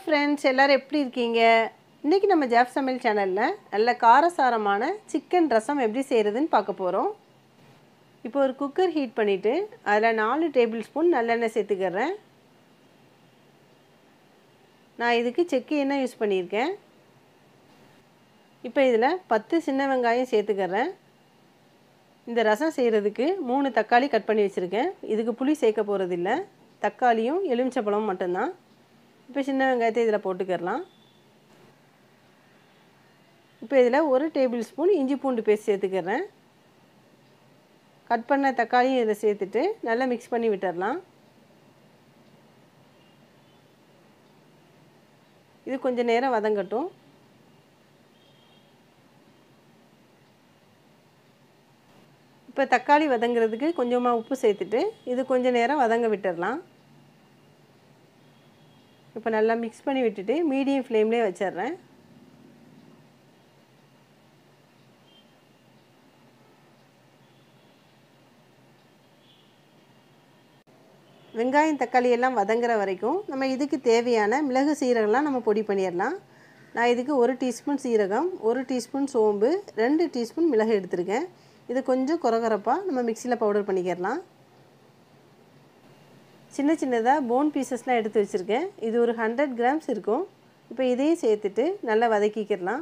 friends எல்லோரும் எப்படி இருக்கீங்க இன்றைக்கி நம்ம ஜெஃப் சமையல் சேனலில் நல்ல காரசாரமான சிக்கன் ரசம் எப்படி செய்கிறதுன்னு பார்க்க போகிறோம் இப்போ ஒரு குக்கர் ஹீட் பண்ணிவிட்டு அதில் நாலு டேபிள் ஸ்பூன் நல்லெண்ணெய் சேர்த்துக்கிறேன் நான் இதுக்கு செக்கு எண்ணெய் யூஸ் பண்ணியிருக்கேன் இப்போ இதில் பத்து சின்ன வெங்காயம் சேர்த்துக்கிறேன் இந்த ரசம் செய்கிறதுக்கு மூணு தக்காளி கட் பண்ணி வச்சுருக்கேன் இதுக்கு புளி சேர்க்க போகிறதில்ல தக்காளியும் எலுமிச்சப்பழமும் மட்டும்தான் இப்போ சின்ன வெங்காயத்தை இதில் போட்டுக்கிறலாம் இப்போ இதில் ஒரு டேபிள் ஸ்பூன் இஞ்சி பூண்டு பேஸ்ட் சேர்த்துக்கிறேன் கட் பண்ண தக்காளியும் இதில் சேர்த்துட்டு நல்லா மிக்ஸ் பண்ணி விட்டுடலாம் இது கொஞ்சம் நேரம் வதங்கட்டும் இப்போ தக்காளி வதங்குறதுக்கு கொஞ்சமாக உப்பு சேர்த்துட்டு இது கொஞ்சம் நேரம் வதங்க விட்டுடலாம் இப்போ நல்லா மிக்ஸ் பண்ணி விட்டுட்டு மீடியம் ஃப்ளேம்லேயே வச்சிட்றேன் வெங்காயம் தக்காளி எல்லாம் வதங்குற வரைக்கும் நம்ம இதுக்கு தேவையான மிளகு சீரகம்லாம் நம்ம பொடி பண்ணிடலாம் நான் இதுக்கு ஒரு டீஸ்பூன் சீரகம் ஒரு டீஸ்பூன் சோம்பு ரெண்டு டீஸ்பூன் மிளகு எடுத்திருக்கேன் இது கொஞ்சம் குறகுறப்பாக நம்ம மிக்சியில் பவுடர் பண்ணிக்கிறலாம் சின்ன சின்னதாக போன் பீசஸ்லாம் எடுத்து வச்சுருக்கேன் இது ஒரு ஹண்ட்ரட் கிராம்ஸ் இருக்கும் இப்போ இதையும் சேர்த்துட்டு நல்லா வதக்கிக்கிறலாம்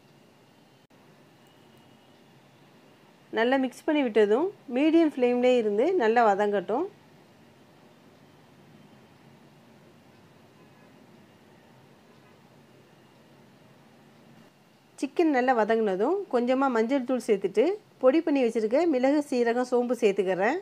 நல்லா மிக்ஸ் பண்ணி விட்டதும் மீடியம் ஃப்ளேம்லேயே இருந்து நல்லா வதங்கட்டும் சிக்கன் நல்லா வதங்கினதும் கொஞ்சமாக மஞ்சள் தூள் சேர்த்துட்டு பொடி பண்ணி வச்சுருக்க மிளகு சீரகம் சோம்பு சேர்த்துக்கிறேன்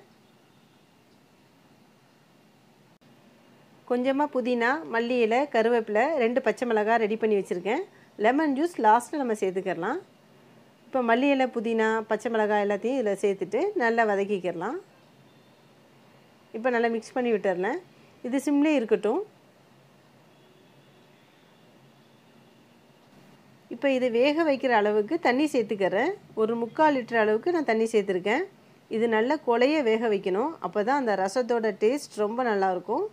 கொஞ்சமாக புதினா மல்லி இலை கருவேப்பிலை ரெண்டு பச்சை மிளகாய் ரெடி பண்ணி வச்சுருக்கேன் லெமன் ஜூஸ் லாஸ்ட்டில் நம்ம சேர்த்துக்கிறலாம் இப்போ மல்லி இலை புதினா பச்சை மிளகாய் எல்லாத்தையும் இதில் சேர்த்துட்டு நல்லா வதக்கிக்கிறலாம் இப்போ நல்லா மிக்ஸ் பண்ணி விட்டுறேன் இது சிம்லே இருக்கட்டும் இப்போ இது வேக வைக்கிற அளவுக்கு தண்ணி சேர்த்துக்கிறேன் ஒரு முக்கால் லிட்டர் அளவுக்கு நான் தண்ணி சேர்த்துருக்கேன் இது நல்லா கொலைய வேக வைக்கணும் அப்போ தான் அந்த ரசத்தோட டேஸ்ட் ரொம்ப நல்லாயிருக்கும்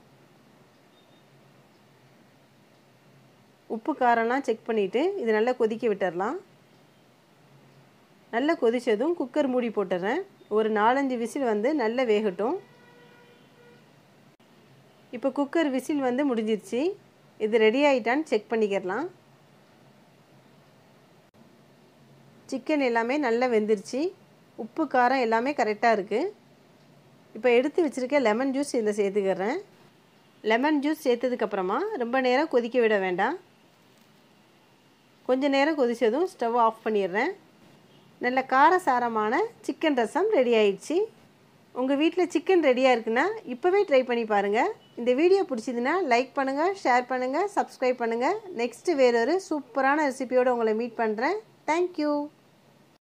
உப்பு காரம்லாம் செக் பண்ணிவிட்டு இது நல்லா கொதிக்க விட்டுடலாம் நல்லா கொதித்ததும் குக்கர் மூடி போட்டுறேன் ஒரு நாலஞ்சு விசில் வந்து நல்லா வேகட்டும் இப்போ குக்கர் விசில் வந்து முடிஞ்சிருச்சு இது ரெடி ஆகிட்டான்னு செக் பண்ணிக்கிறலாம் சிக்கன் எல்லாமே நல்லா வெந்துருச்சு உப்பு காரம் எல்லாமே கரெக்டாக இருக்குது இப்போ எடுத்து வச்சுருக்க லெமன் ஜூஸ் இதில் சேர்த்துக்கிறேன் லெமன் ஜூஸ் சேர்த்ததுக்கப்புறமா ரொம்ப நேரம் கொதிக்க விட வேண்டாம் கொஞ்சம் நேரம் கொதித்ததும் ஸ்டவ் ஆஃப் பண்ணிடுறேன் நல்ல காரசாரமான சிக்கன் ரசம் ரெடி ஆயிடுச்சு உங்கள் வீட்டில் சிக்கன் ரெடியாக இருக்குன்னா இப்போவே ட்ரை பண்ணி பாருங்கள் இந்த வீடியோ பிடிச்சதுன்னா லைக் பண்ணுங்கள் ஷேர் பண்ணுங்கள் சப்ஸ்கிரைப் பண்ணுங்கள் நெக்ஸ்ட்டு வேறொரு சூப்பரான ரெசிபியோடு உங்களை மீட் பண்ணுறேன் தேங்க்யூ